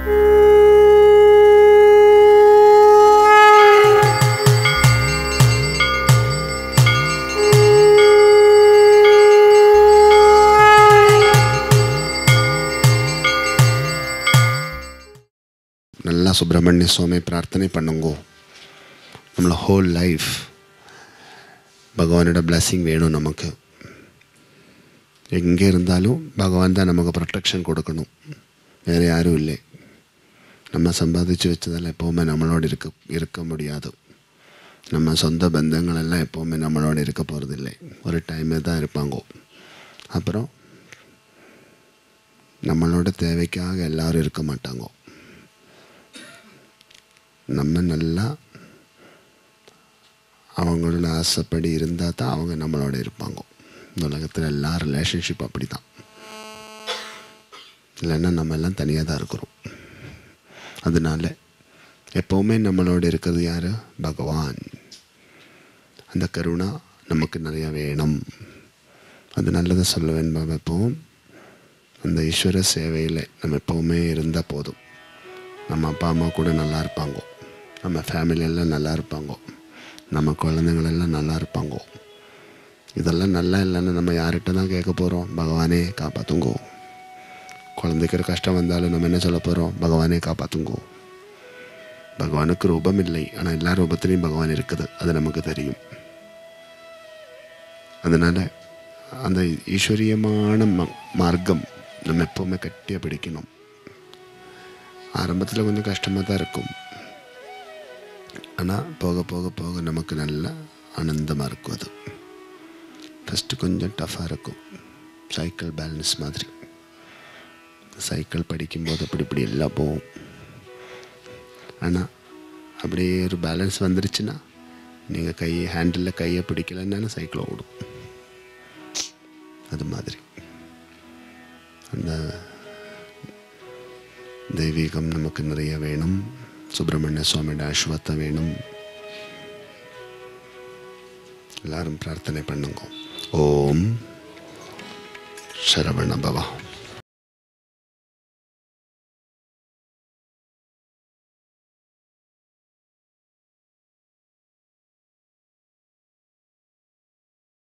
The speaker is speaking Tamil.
நல்லா சுப்பிரமணிய சுவாமி பிரார்த்தனை பண்ணுங்கோ நம்மள ஹோல் லைஃப் பகவானோட blessing வேணும் நமக்கு எங்கே இருந்தாலும் பகவான் தான் நமக்கு ப்ரொட்டெக்ஷன் கொடுக்கணும் வேறு யாரும் இல்லை நம்ம சம்பாதிச்சு வச்சதெல்லாம் எப்போவுமே நம்மளோட இருக்க இருக்க முடியாது நம்ம சொந்த பந்தங்கள் எல்லாம் எப்போவுமே நம்மளோட இருக்க போகிறதில்லை ஒரு டைமே தான் இருப்பாங்க அப்புறம் நம்மளோட தேவைக்காக எல்லாரும் இருக்க மாட்டாங்க நம்ம நல்லா அவங்களோட ஆசைப்படி இருந்தால் தான் அவங்க நம்மளோட இருப்பாங்க இந்த உலகத்தில் எல்லா ரிலேஷன்ஷிப் அப்படி தான் இல்லைன்னா நம்ம எல்லாம் தனியாக தான் இருக்கிறோம் அதனால எப்போவுமே நம்மளோட இருக்கிறது யார் பகவான் அந்த கருணா நமக்கு நிறைய வேணும் அது நல்லதை சொல்லுவேன் பாபா எப்பவும் அந்த ஈஸ்வர சேவையில் நம்ம எப்போவுமே இருந்தால் போதும் நம்ம அப்பா அம்மா கூட நல்லா இருப்பாங்க நம்ம ஃபேமிலி எல்லாம் நல்லா இருப்பாங்க நம்ம குழந்தைங்களெல்லாம் நல்லா இருப்பாங்க இதெல்லாம் நல்லா இல்லைன்னு நம்ம யார்கிட்ட தான் கேட்க போகிறோம் பகவானே காப்பாற்றுங்கோ குழந்தைக்கு ஒரு கஷ்டம் வந்தாலும் நம்ம என்ன சொல்ல போகிறோம் பகவானே காப்பாற்றுங்கோ பகவானுக்கு ரூபம் இல்லை ஆனால் எல்லா ரூபத்திலையும் பகவான் இருக்குது அது நமக்கு தெரியும் அதனால் அந்த ஈஸ்வரியமான ம மார்க்கம் நம்ம எப்போவுமே கட்டியாக பிடிக்கணும் ஆரம்பத்தில் கொஞ்சம் கஷ்டமாக தான் இருக்கும் ஆனால் போக போக போக நமக்கு நல்ல ஆனந்தமாக இருக்கும் அது ஃபஸ்ட்டு கொஞ்சம் டஃப்பாக இருக்கும் சைக்கிள் பேலன்ஸ் மாதிரி சைக்கிள் படிக்கும்போது அப்படி இப்படி எல்லாம் போகும் ஆனால் அப்படியே ஒரு பேலன்ஸ் வந்துருச்சுன்னா நீங்கள் கை ஹேண்டிலில் கையை பிடிக்கலன்னா சைக்கிள் ஓடும் அது மாதிரி அந்த தெய்வீகம் நமக்கு நிறைய வேணும் சுப்பிரமணிய சுவாமியோட அஸ்வத்தம் வேணும் எல்லாரும் பிரார்த்தனை பண்ணுங்க ஓம் சரவண பவா